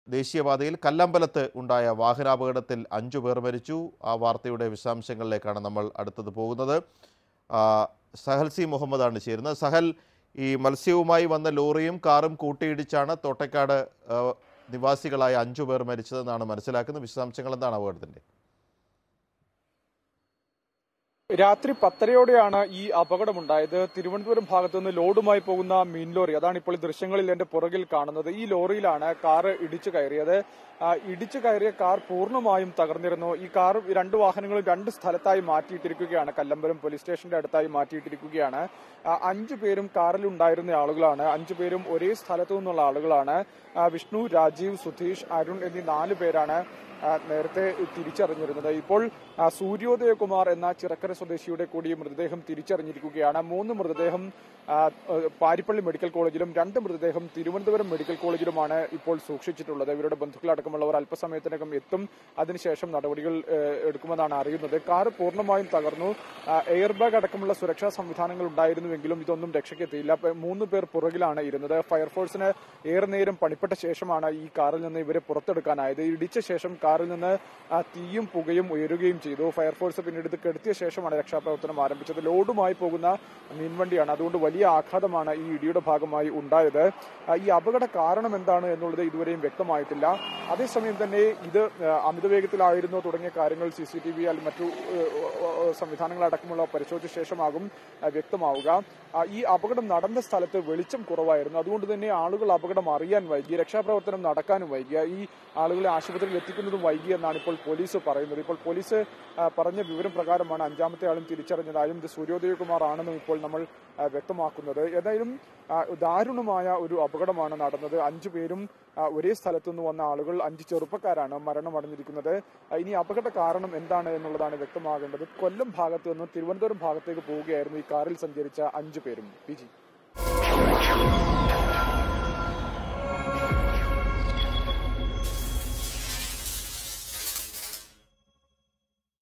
ദേശീയപാതയിൽ കല്ലമ്പലത്ത് ഉണ്ടായ വാഹനാപകടത്തിൽ അഞ്ചു പേർ മരിച്ചു ആ വാർത്തയുടെ വിശദാംശങ്ങളിലേക്കാണ് നമ്മൾ അടുത്തത് പോകുന്നത് ആ, സഹൽ സി മുഹമ്മദാണ് ചേരുന്നത് സഹൽ ഈ മത്സ്യവുമായി വന്ന ലോറിയും കാറും കൂട്ടിയിടിച്ചാണ് തോട്ടക്കാട് ആ, നിവാസികളായ അഞ്ചു പേർ മരിച്ചതെന്നാണ് മനസ്സിലാക്കുന്നത് വിശദാംശങ്ങൾ എന്താണ് അപകടത്തിൻ്റെ രാത്രി പത്തരയോടെയാണ് ഈ അപകടമുണ്ടായത് തിരുവനന്തപുരം ഭാഗത്തു നിന്ന് ലോഡുമായി പോകുന്ന മീൻ ലോറി അതാണ് ഇപ്പോൾ ഈ ദൃശ്യങ്ങളിൽ എന്റെ പുറകിൽ കാണുന്നത് ഈ ലോറിയിലാണ് കാറ് ഇടിച്ചു കയറിയത് ആ, ഇടിച്ചു കയറിയ കാർ പൂർണ്ണമായും തകർന്നിരുന്നു ഈ കാർ രണ്ട് വാഹനങ്ങളും രണ്ട് സ്ഥലത്തായി മാറ്റിയിട്ടിരിക്കുകയാണ് കല്ലമ്പലം പോലീസ് സ്റ്റേഷന്റെ അടുത്തായി മാറ്റിയിട്ടിരിക്കുകയാണ് ആ, അഞ്ചു പേരും കാറിൽ ഉണ്ടായിരുന്ന ആളുകളാണ് അഞ്ചു പേരും ഒരേ സ്ഥലത്തു നിന്നുള്ള ആളുകളാണ് ആ, വിഷ്ണു രാജീവ് സുധീഷ് അരുൺ എന്നീ നാല് പേരാണ് ആ, നേരത്തെ തിരിച്ചറിഞ്ഞിരുന്നത് ഇപ്പോൾ ആ, സൂര്യോദയകുമാർ എന്ന ചിറക്കര സ്വദേശിയുടെ കൂടി മൃതദേഹം തിരിച്ചറിഞ്ഞിരിക്കുകയാണ് മൂന്ന് മൃതദേഹം ആ, ഏഹ്, പാരിപ്പള്ളി മെഡിക്കൽ കോളേജിലും രണ്ട് മൃതദേഹം തിരുവനന്തപുരം മെഡിക്കൽ കോളേജിലുമാണ് ഇപ്പോൾ സൂക്ഷിച്ചിട്ടുള്ളത് ഇവരുടെ ബന്ധുക്കളടക്കമുള്ളവർ അല്പസമയത്തിനകം എത്തും അതിനുശേഷം നടപടികൾ ഏഹ്, എടുക്കുമെന്നാണ് അറിയുന്നത് കാർ പൂർണ്ണമായും തകർന്നു ആ, എയർ ബാഗ് അടക്കമുള്ള സുരക്ഷാ സംവിധാനങ്ങൾ ഉണ്ടായിരുന്നുവെങ്കിലും ഇതൊന്നും രക്ഷയ്ക്കെത്തിയില്ല അപ്പൊ മൂന്ന് പേർ പുറകിലാണ് ഇരുന്നത് ഫയർഫോഴ്സിന് ഏറെ നേരം പണിപ്പെട്ട ശേഷമാണ് ഈ കാറിൽ നിന്ന് ഇവരെ പുറത്തെടുക്കാനായത് ഇടിച്ച ശേഷം കാറിൽ നിന്ന് ആ, തീയും പുകയും ഉയരുകയും ചെയ്തു ഫയർഫോഴ്സ് പിന്നീട് ഇത് കെടുത്തിയ ശേഷമാണ് രക്ഷാപ്രവർത്തനം ആരംഭിച്ചത് ലോഡുമായി പോകുന്ന മീൻവണ്ടിയാണ് അതുകൊണ്ട് വലിയ ആഘാതമാണ് ഈ ഇടിയുടെ ഭാഗമായി ഉണ്ടായത് ആ, ഈ അപകട കാരണം എന്താണ് എന്നുള്ളത് ഇതുവരെയും വ്യക്തമായിട്ടില്ല അതേസമയം തന്നെ ഇത് ആ, അമിത വേഗത്തിലായിരുന്നോ തുടങ്ങിയ കാര്യങ്ങൾ സി സി ടി വി അല്ലെങ്കിൽ മറ്റു സംവിധാനങ്ങൾ അടക്കമുള്ള പരിശോധിച്ച ശേഷമാകും ആ, വ്യക്തമാവുക ആ, ഈ അപകടം നടന്ന സ്ഥലത്ത് വെളിച്ചം കുറവായിരുന്നു അതുകൊണ്ട് തന്നെ ആളുകൾ അപകടം അറിയാൻ വൈകി രക്ഷാപ്രവർത്തനം നടക്കാനും വൈകിയ ഈ ആളുകളെ ആശുപത്രിയിൽ എത്തിക്കുന്നതും വൈകി എന്നാണ് ഇപ്പോൾ പോലീസ് പറയുന്നത് ഇപ്പോൾ പോലീസ് ആ, പറഞ്ഞ വിവരം പ്രകാരമാണ് അഞ്ചാമത്തെ ആളും തിരിച്ചറിഞ്ഞതായും ഇത് സൂര്യോദയകുമാർ ആണെന്നും ഇപ്പോൾ നമ്മൾ ആ, വ്യക്തമാക്കുന്നത് ഏതായാലും ആ, ദാരുണമായ ഒരു അപകടമാണ് നടന്നത് അഞ്ചു പേരും ആ, ഒരേ സ്ഥലത്തു നിന്ന് വന്ന ആളുകൾ അഞ്ച് ചെറുപ്പക്കാരാണ് മരണമടഞ്ഞിരിക്കുന്നത് ആ, ഇനി അപകട കാരണം എന്താണ് എന്നുള്ളതാണ് വ്യക്തമാകേണ്ടത് കൊല്ലം ഭാഗത്ത് നിന്ന് തിരുവനന്തപുരം ഭാഗത്തേക്ക് പോവുകയായിരുന്നു ഈ കാറിൽ സഞ്ചരിച്ച അഞ്ചു പേരും പി ജി